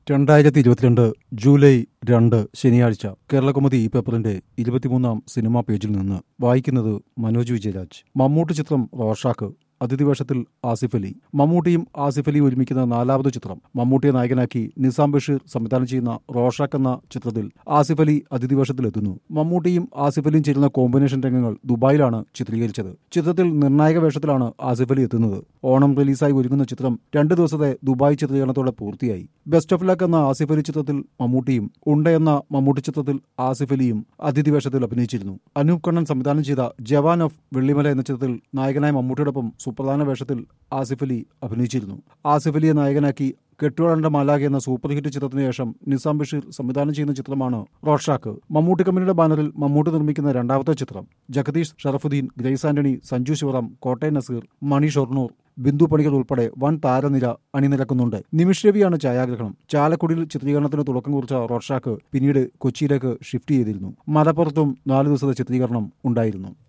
രണ്ടായിരത്തി ഇരുപത്തിരണ്ട് ജൂലൈ രണ്ട് ശനിയാഴ്ച കേരളകൗമുദി ഈ പേപ്പറിന്റെ ഇരുപത്തിമൂന്നാം സിനിമാ പേജിൽ നിന്ന് വായിക്കുന്നത് മനോജ് വിജയരാജ് മമ്മൂട്ടി ചിത്രം റോഷാക്ക് അതിഥി വേഷത്തിൽ ആസിഫ് അലി മമ്മൂട്ടിയും ആസിഫ് അലിയും ഒരുമിക്കുന്ന നാലാമത് ചിത്രം മമ്മൂട്ടിയെ നായകനാക്കി നിസാം ബഷീർ സംവിധാനം ചെയ്യുന്ന റോഷാക്ക് എന്ന ചിത്രത്തിൽ ആസിഫ് അലി അതിഥി വേഷത്തിലെത്തുന്നു മമ്മൂട്ടിയും ആസിഫ് അലിയും ചേരുന്ന കോമ്പിനേഷൻ രംഗങ്ങൾ ദുബായിലാണ് ചിത്രീകരിച്ചത് ചിത്രത്തിൽ നിർണായക വേഷത്തിലാണ് ആസിഫ് അലി എത്തുന്നത് ഓണം റിലീസായി ഒരുങ്ങുന്ന ചിത്രം രണ്ട് ദിവസത്തെ ദുബായ് ചിത്രീകരണത്തോടെ പൂർത്തിയായി ബെസ്റ്റ് ഓഫ് ലക്ക് എന്ന ആസിഫ് അലി ചിത്രത്തിൽ മമ്മൂട്ടിയും ഉണ്ട എന്ന മമ്മൂട്ടി ചിത്രത്തിൽ ആസിഫ് അലിയും അതിഥി വേഷത്തിൽ അഭിനയിച്ചിരുന്നു അനൂപ് കണ്ണൻ സംവിധാനം ചെയ്ത ജവാൻ ഓഫ് വെള്ളിമല എന്ന ചിത്രത്തിൽ നായകനായ മമ്മൂട്ടിയോടൊപ്പം സുപ്രധാന വേഷത്തിൽ ആസിഫ് അലി അഭിനയിച്ചിരുന്നു ആസിഫ് അലിയെ നായകനാക്കി കെട്ടുവാളന്റെ മാലാഖ എന്ന സൂപ്പർ ഹിറ്റ് ചിത്രത്തിന് ശേഷം നിസാം ബഷീർ സംവിധാനം ചെയ്യുന്ന ചിത്രമാണ് റോഷാക്ക് മമ്മൂട്ടി കമ്പനിയുടെ ബാനറിൽ മമ്മൂട്ടി നിർമ്മിക്കുന്ന രണ്ടാമത്തെ ചിത്രം ജഗദീഷ് ഷറഫുദ്ദീൻ ഗ്രേസ് ആന്റണി സഞ്ജു ശിവറാം കോട്ടയം നസീർ മണി ഷൊർണൂർ ബിന്ദു പണിക്കർ ഉൾപ്പെടെ വൻ താരനിര അണിനിരക്കുന്നുണ്ട് നിമിഷ് രവിയാണ് ഛായാഗ്രഹണം ചാലക്കുടിയിൽ ചിത്രീകരണത്തിന് തുടക്കം കുറിച്ച റോഷാക്ക് പിന്നീട് കൊച്ചിയിലേക്ക് ഷിഫ്റ്റ് ചെയ്തിരുന്നു മലപ്പുറത്തും നാല് ദിവസത്തെ ചിത്രീകരണം ഉണ്ടായിരുന്നു